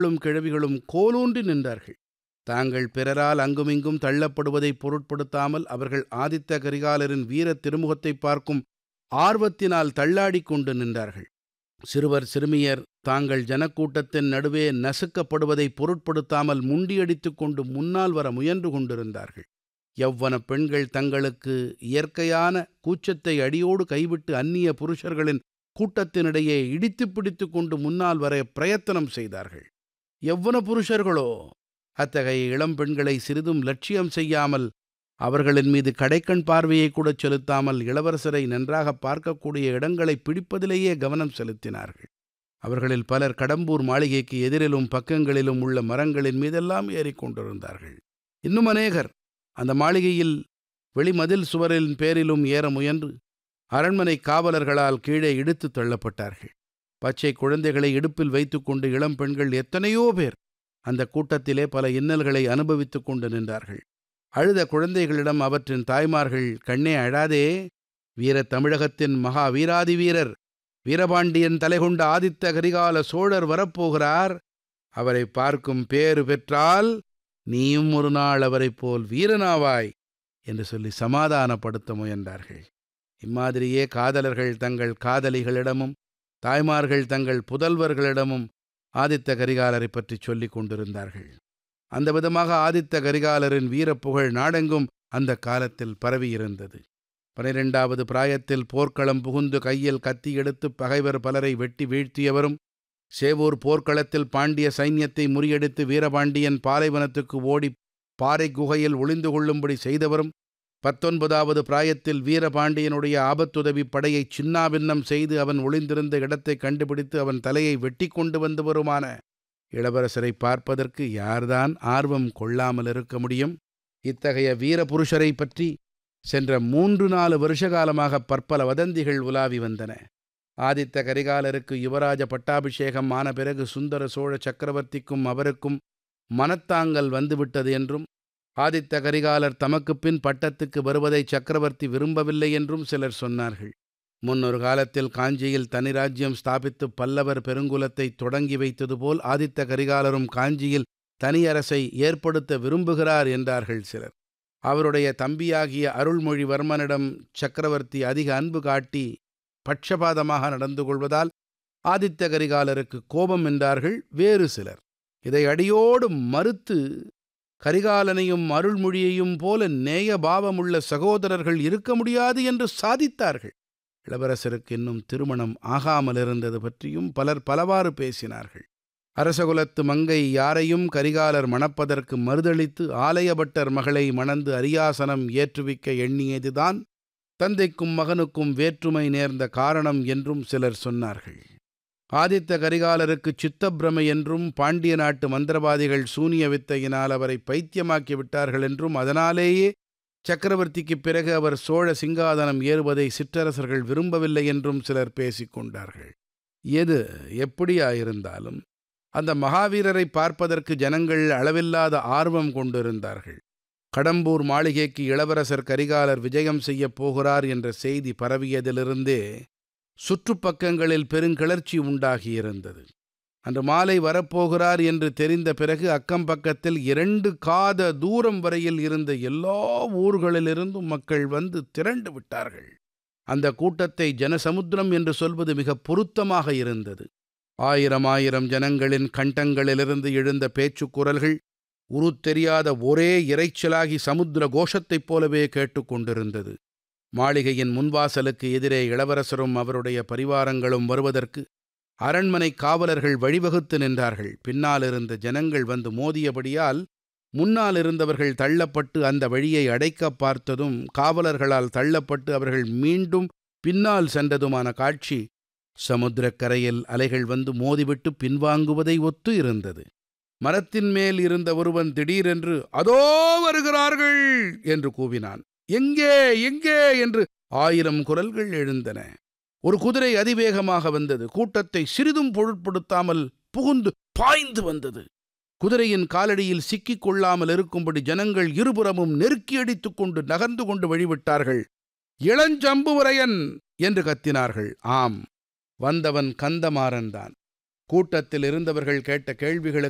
கிழவிகளும் கிழவிகளும் கோலூன்றி நின்றார்கள் தாங்கள் பிறரால் அங்குமிங்கும் தள்ளப்படுவதை பொருட்படுத்தாமல் அவர்கள் ஆதித்த கரிகாலரின் வீரத் திருமுகத்தைப் பார்க்கும் ஆர்வத்தினால் தள்ளாடிக் கொண்டு நின்றார்கள் சிறுவர் சிறுமியர் தாங்கள் ஜனக்கூட்டத்தின் நடுவே நசுக்கப்படுவதை பொருட்படுத்தாமல் முண்டியடித்துக் கொண்டு முன்னால் வர முயன்று கொண்டிருந்தார்கள் யவ்வன பெண்கள் தங்களுக்கு இயற்கையான கூச்சத்தை அடியோடு கைவிட்டு அந்நிய புருஷர்களின் கூட்டத்தினிடையே இடித்து பிடித்து கொண்டு முன்னால் வர பிரயத்தனம் செய்தார்கள் எவ்வன புருஷர்களோ அத்தகைய இளம் பெண்களை சிறிதும் லட்சியம் செய்யாமல் அவர்களின் மீது கடைக்கண் பார்வையை கூட செலுத்தாமல் இளவரசரை நன்றாக பார்க்கக்கூடிய இடங்களை பிடிப்பதிலேயே கவனம் செலுத்தினார்கள் அவர்களில் பலர் கடம்பூர் மாளிகைக்கு எதிரிலும் பக்கங்களிலும் உள்ள மரங்களின் மீதெல்லாம் ஏறிக்கொண்டிருந்தார்கள் இன்னும் அநேகர் அந்த மாளிகையில் வெளிமதில் சுவரின் பேரிலும் ஏற முயன்று அரண்மனை காவலர்களால் கீழே இழுத்து தள்ளப்பட்டார்கள் பச்சை குழந்தைகளை இடுப்பில் வைத்துக்கொண்டு இளம் பெண்கள் எத்தனையோ பேர் அந்த கூட்டத்திலே பல இன்னல்களை அனுபவித்துக் கொண்டு நின்றார்கள் அழுத குழந்தைகளிடம் அவற்றின் தாய்மார்கள் கண்ணே அழாதே வீரத் தமிழகத்தின் மகா வீராதி வீரர் வீரபாண்டியன் தலைகொண்ட ஆதித்த கரிகால சோழர் வரப்போகிறார் அவரை பார்க்கும் பேறு பெற்றால் நீயும் ஒரு நாள் அவரைப் போல் வீரனாவாய் என்று சொல்லி சமாதானப்படுத்த முயன்றார்கள் இம்மாதிரியே காதலர்கள் தங்கள் காதலிகளிடமும் தாய்மார்கள் தங்கள் புதல்வர்களிடமும் ஆதித்த கரிகாலரை பற்றி சொல்லிக் கொண்டிருந்தார்கள் அந்த விதமாக ஆதித்த கரிகாலரின் வீரப்புகழ் நாடெங்கும் அந்த காலத்தில் பரவியிருந்தது பனிரெண்டாவது பிராயத்தில் போர்க்களம் புகுந்து கையில் கத்தி எடுத்து பகைவர் பலரை வெட்டி வீழ்த்தியவரும் சேவூர் போர்க்களத்தில் பாண்டிய சைன்யத்தை முறியடித்து வீரபாண்டியன் பாலைவனத்துக்கு ஓடி பாறை குகையில் ஒளிந்து கொள்ளும்படி செய்தவரும் பத்தொன்பதாவது பிராயத்தில் வீரபாண்டியனுடைய ஆபத்துதவி படையை சின்னாபின்னம் செய்து அவன் ஒளிந்திருந்த இடத்தை கண்டுபிடித்து அவன் தலையை வெட்டி கொண்டு வந்தவருமான இளவரசரை பார்ப்பதற்கு யார்தான் ஆர்வம் கொள்ளாமல் இருக்க முடியும் இத்தகைய வீரபுருஷரை பற்றி சென்ற மூன்று நாலு வருஷ காலமாக பற்பல வதந்திகள் உலாவி வந்தன ஆதித்த கரிகாலருக்கு யுவராஜ பட்டாபிஷேகம் ஆன பிறகு சுந்தர சோழ சக்கரவர்த்திக்கும் அவருக்கும் மனத்தாங்கல் வந்துவிட்டது என்றும் ஆதித்த கரிகாலர் தமக்கு பின் பட்டத்துக்கு வருவதை சக்கரவர்த்தி விரும்பவில்லை என்றும் சிலர் சொன்னார்கள் முன்னொரு காலத்தில் காஞ்சியில் தனி ராஜ்யம் ஸ்தாபித்து பல்லவர் பெருங்குலத்தை தொடங்கி வைத்தது போல் ஆதித்த கரிகாலரும் காஞ்சியில் தனி அரசை ஏற்படுத்த விரும்புகிறார் என்றார்கள் சிலர் அவருடைய தம்பியாகிய அருள்மொழிவர்மனிடம் சக்கரவர்த்தி அதிக அன்பு காட்டி பட்சபாதமாக நடந்து கொள்வதால் ஆதித்த கரிகாலருக்கு கோபம் என்றார்கள் வேறு சிலர் இதை அடியோடு மறுத்து கரிகாலனையும் அருள்மொழியையும் போல நேய பாவமுள்ள சகோதரர்கள் இருக்க முடியாது என்று சாதித்தார்கள் இளவரசருக்கு இன்னும் திருமணம் ஆகாமல் இருந்தது பற்றியும் பலர் பலவாறு பேசினார்கள் அரசகுலத்து மங்கை யாரையும் கரிகாலர் மணப்பதற்கு மறுதளித்து ஆலயபட்டர் மகளை மணந்து அரியாசனம் ஏற்றுவிக்க எண்ணியதுதான் தந்தைக்கும் மகனுக்கும் வேற்றுமை நேர்ந்த காரணம் என்றும் சிலர் சொன்னார்கள் ஆதித்த கரிகாலருக்கு சித்தப்பிரமை என்றும் பாண்டிய நாட்டு மந்திரவாதிகள் சூனிய வித்தையினால் அவரை பைத்தியமாக்கி விட்டார்கள் என்றும் அதனாலேயே சக்கரவர்த்திக்குப் பிறகு அவர் சோழ சிங்காதனம் ஏறுவதை சிற்றரசர்கள் விரும்பவில்லை என்றும் சிலர் பேசிக் கொண்டார்கள் எது எப்படியாயிருந்தாலும் அந்த மகாவீரரை பார்ப்பதற்கு ஜனங்கள் அளவில்லாத ஆர்வம் கொண்டிருந்தார்கள் கடம்பூர் மாளிகைக்கு இளவரசர் கரிகாலர் விஜயம் செய்யப் போகிறார் என்ற செய்தி பரவியதிலிருந்தே சுற்றுப்பக்கங்களில் பெருங்கிளர்ச்சி உண்டாகியிருந்தது அன்று மாலை வரப்போகிறார் என்று தெரிந்த பிறகு அக்கம் பக்கத்தில் இரண்டு காத தூரம் வரையில் இருந்த எல்லா ஊர்களிலிருந்தும் மக்கள் வந்து திரண்டு விட்டார்கள் அந்த கூட்டத்தை ஜனசமுத்திரம் என்று சொல்வது மிக பொருத்தமாக இருந்தது ஆயிரம் ஆயிரம் ஜனங்களின் கண்டங்களிலிருந்து எழுந்த பேச்சுக் குரல்கள் உருத்தெரியாத ஒரே இறைச்சலாகி சமுத்திர கோஷத்தைப் போலவே கேட்டுக்கொண்டிருந்தது மாளிகையின் முன்வாசலுக்கு எதிரே இளவரசரும் அவருடைய பரிவாரங்களும் வருவதற்கு அரண்மனை காவலர்கள் வழிவகுத்து நின்றார்கள் பின்னால் இருந்த ஜனங்கள் வந்து மோதியபடியால் முன்னால் இருந்தவர்கள் தள்ளப்பட்டு அந்த வழியை அடைக்க பார்த்ததும் காவலர்களால் தள்ளப்பட்டு அவர்கள் மீண்டும் பின்னால் சென்றதுமான காட்சி சமுத்திரக்கரையில் அலைகள் வந்து மோதிவிட்டு பின்வாங்குவதை ஒத்து இருந்தது மரத்தின் மேல் இருந்த ஒருவன் திடீரென்று அதோ வருகிறார்கள் என்று கூவினான் எங்கே எங்கே என்று ஆயிரம் குரல்கள் எழுந்தன ஒரு குதிரை அதிவேகமாக வந்தது கூட்டத்தை சிறிதும் பொருட்படுத்தாமல் புகுந்து பாய்ந்து வந்தது குதிரையின் காலடியில் சிக்கிக் கொள்ளாமல் இருக்கும்படி ஜனங்கள் இருபுறமும் நெருக்கி அடித்துக் கொண்டு நகர்ந்து கொண்டு வழிவிட்டார்கள் இளஞ்சம்புவரையன் என்று கத்தினார்கள் ஆம் வந்தவன் கந்தமாறன்தான் கூட்டத்தில் இருந்தவர்கள் கேட்ட கேள்விகளுக்கு